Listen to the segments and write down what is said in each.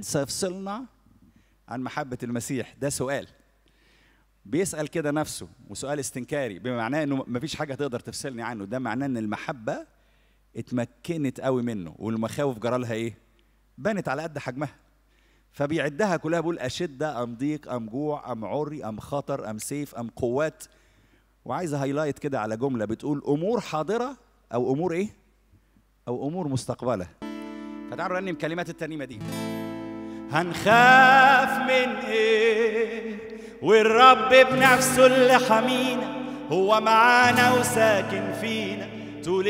سيفصلنا عن محبة المسيح ده سؤال بيسأل كده نفسه وسؤال استنكاري بما معناه انه مفيش حاجة تقدر تفصلني عنه ده معناه ان المحبة اتمكنت قوي منه والمخاوف جرالها ايه بانت على قد حجمها فبيعدها كلها بيقول أشدة أم ضيق أم جوع أم عري أم خطر أم سيف أم قوات وعايز هايلايت كده على جملة بتقول أمور حاضرة أو أمور إيه؟ أو أمور مستقبلة فتعالوا نرنم كلمات الترنيمة دي هنخاف من إيه؟ والرب بنفسه اللي حمينا هو معانا وساكن فينا طول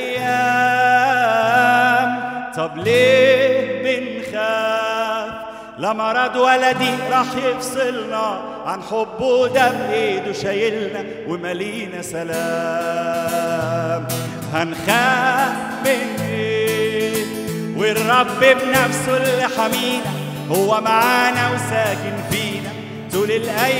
الأيام طب ليه بنخاف لا مرض ولا ضيق راح يفصلنا عن حبه ده بايده شايلنا ومالينا سلام هنخاف من ايه والرب بنفسه اللي حمينا هو معانا وساكن فينا طول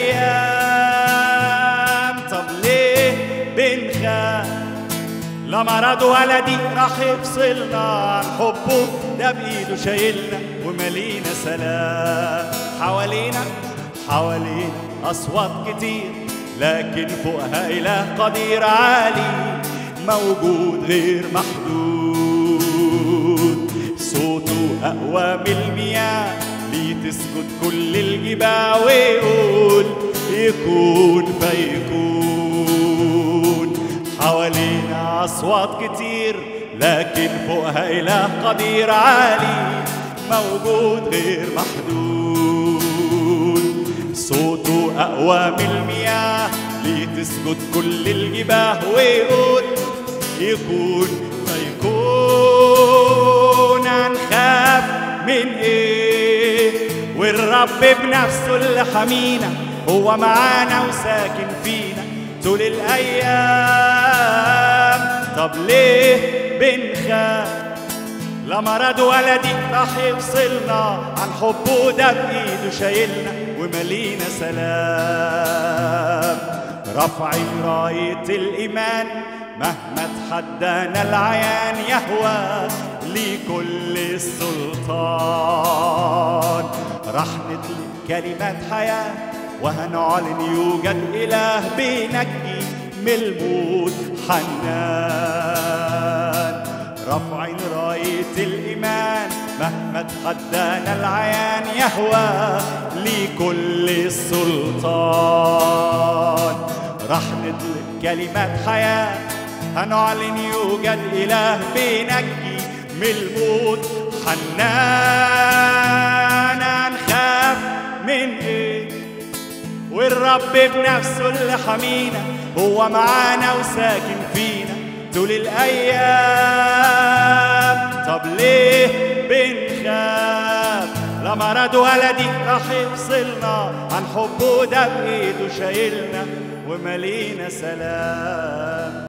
الايام طب ليه بنخاف لا مرض ولا ضيق راح يفصلنا عن حبه ده بايده شايلنا ومالينا سلام حوالينا حوالينا اصوات كتير لكن فوقها اله قدير عالي موجود غير محدود صوته اقوى من المياه ليه تسكت كل الجبال ويقول يكون فيكون حوالينا أصوات كتير لكن فوقها إله قدير عالي موجود غير محدود صوته أقوى من المياه لتسجد كل الجباه ويقول يكون فيكون هنخاف من ايه والرب بنفسه اللي حمينا هو معانا وساكن فينا طول الايام طب ليه بنخاف لا مرض ولا ضيق راح يفصلنا عن حبه ده بايده شايلنا ومالينا سلام رفعين راية الإيمان مهما تحدانا العيان يهوى لكل السلطان راح نطلق كلمات حياة وهنعلن يوجد إله بينجي من الموت حنان رفعين راية الإيمان مهما تحدانا العيان يهوى لكل السلطان راح نطلق كلمات حياة هنعلن يوجد إله بينجي من الموت حنان هنخاف من إيه والرب بنفسه اللي حمينا هو معانا وساكن فينا طول الايام طب ليه بنخاف لا مرض ولا ضيق راح يفصلنا عن حبه ده بايده شايلنا ومالينا سلام